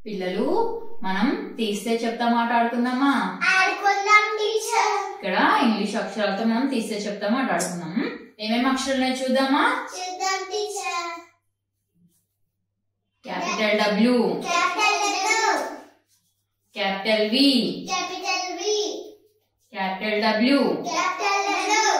పిల్లలు మనం తీస్తే చెప్తా మాట్లాడుకుందామా ఆడుకుందాం టీచర్ ఇక్కడ ఇంగ్లీష్ అక్షరాలతో మనం తీస్తే చెప్తా మాట్లాడుకుందాం ఏమేమి అక్షరాలు ఉన్నాయి చూద్దామా చూద్దాం teacher capital W capital letter capital V capital V capital W capital letter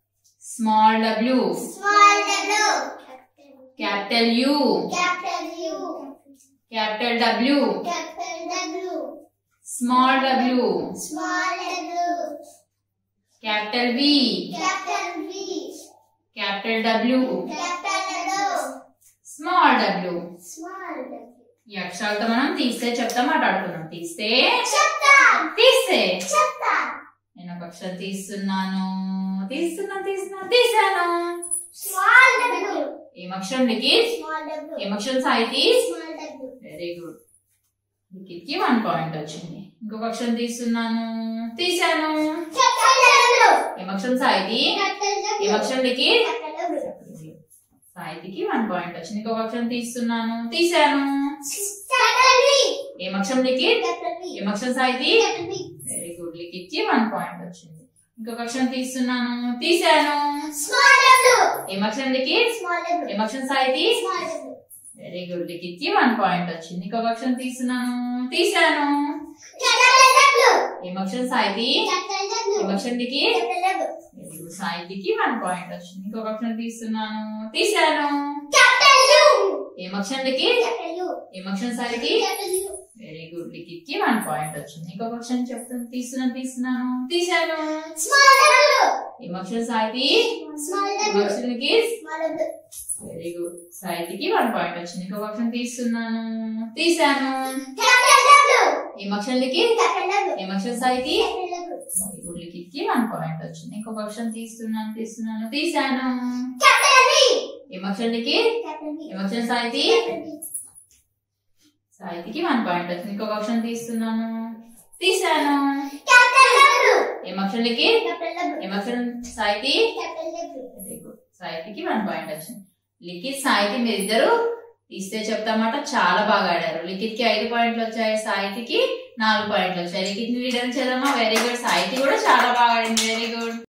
small W small letter capital U capital U capital W capital W small W small letter capital V capital V capital W capital letter small W small letter ఈ అక్షరాలతో మనం తీస్తే చెప్తా మాట్లాడుకున్నాం తీస్తే చెప్తాం తీస్తే చెప్తాం నేను ఒక అక్షరం తీస్తున్నాను తీస్తున్నా తీస్తున్నా తీసాను స్మాల్ లెటర్ ఏం అక్షరం లిఖిత్ స్మాల్ లెటర్ ఏం అక్షరం Saithi small letter very good Likhith కి వన్ పాయింట్ వచ్చింది ఇంకొక అక్షరం తీస్తున్నాను తీసాను క్యాపిటల్ లెటర్ ఏం అక్షరం సాయితి క్యాపిటల్ ఏం లెటర్ అక్షరం లిఖిత్ క్యాపిటల్ లెటర్ సాయితికి వన్ పాయింట్ వచ్చింది ఇంకొక అక్షరం తీస్తున్నాను తీసాను క్యాపిటల్ వి ఏం అక్షరం లిఖిత్ క్యాపిటల్ వి ఏం అక్షరం సాయితి capital V very good Likhith కి వన్ పాయింట్ వచ్చింది ఇంకొక అక్షరం తీస్తున్నాను తీసాను స్మాల్ లెటర్ ఏం అక్షరం లిఖిత్ స్మాల్ లెటర్ ఏం అక్షరం Saithi small letter very good Likhith కి వన్ పాయింట్ వచ్చింది ఇంకొక అక్షరం తీస్తున్నాను తీసాను క్యాపిటల్ లెటర్ ఏం అక్షరం సాయితి క్యాపిటల్ ఏం లెటర్ అక్షరం Likhith capital letter very good సాయితికి వన్ పాయింట్ వచ్చింది ఇంకొక అక్షరం తీస్తున్నాను తీసాను క్యాపిటల్ యు ఏం అక్షరం లిఖిత్ క్యాపిటల్ యు ఏం అక్షరం సాయితి capital U very good Likhith కి వన్ పాయింట్ వచ్చింది ఇంకొక అక్షరం చెప్తాను తీస్తున్నాను తీస్తున్నాను తీసాను స్మాల్ లెటర్ ఏం అక్షరం సాయితి స్మాల్ ఏం లెటర్ అక్షరం Likhit small letter very good సాయితికి వన్ పాయింట్ వచ్చింది ఇంకొక అక్షరం తీస్తున్నాను తీసాను క్యాపిటల్ లెటర్ ఏం అక్షరం లిఖిత్ క్యాపిటల్ లెటర్ ఏం అక్షరం సాయితి capital letter very good Likhith కి వన్ పాయింట్ వచ్చింది ఇంకొక అక్షరం తీస్తున్నాను తీస్తున్నాను తీసాను క్యాపిటల్ వి ఏం అక్షరం లిఖిత్ క్యాపిటల్ వి ఏం అక్షరం సాయితి క్యాపిటల్ వి సాయితికి వన్ పాయింట్ వచ్చింది ఇంకొక అక్షరం తీస్తున్నాను తీసాను క్యాపిటల్ లెటర్ ఏం అక్షరం లిఖిత్ క్యాపిటల్ లెటర్ ఏం అక్షరం సాయితి క్యాపిటల్ లెటర్ వెరీ గుడ్ సాయితికి వన్ పాయింట్ వచ్చింది లిఖిత్ సాయితి మీరిద్దరు తీస్తే చెప్తామాట చాలా బాగా ఆడారు లిఖిత్ కి ఐదు పాయింట్లు వచ్చాయి సాయితికి నాలుగు పాయింట్లు వచ్చాయి లిఖిత్ లీడర్ చేద్దామా వెరీ గుడ్ సాయితి కూడా చాలా బాగా ఆడింది వెరీ గుడ్